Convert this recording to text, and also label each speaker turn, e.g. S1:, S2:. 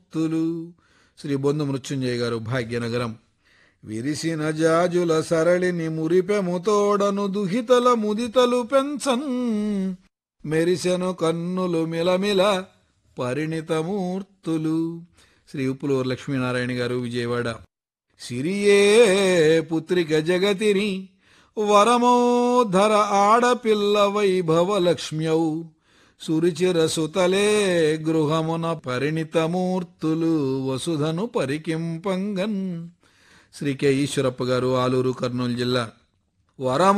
S1: మూర్తులు శ్రీ బొందు మృత్యుంజయ గారు భాగ్యనగరం విరిసిన జాజుల సరళిని మురిపెముతోడను దుహితల ముదితలు పెంచన్ మెరిసెను కన్నులు మిలమిల పరిణితమూర్తులు శ్రీ ఉప్పులూరు లక్ష్మీనారాయణ గారు విజయవాడ సిరియే పుత్రిక జగతిని వరమోధర ఆడపిల్ల వైభవ లక్ష్మ్యౌ సురిచిర సుతలే గృహమున పరిణితమూర్తులు వసుధను పరికింపంగన్ శ్రీ కె ఈశ్వరప్ప గారు ఆలూరు కర్నూలు జిల్లా వరము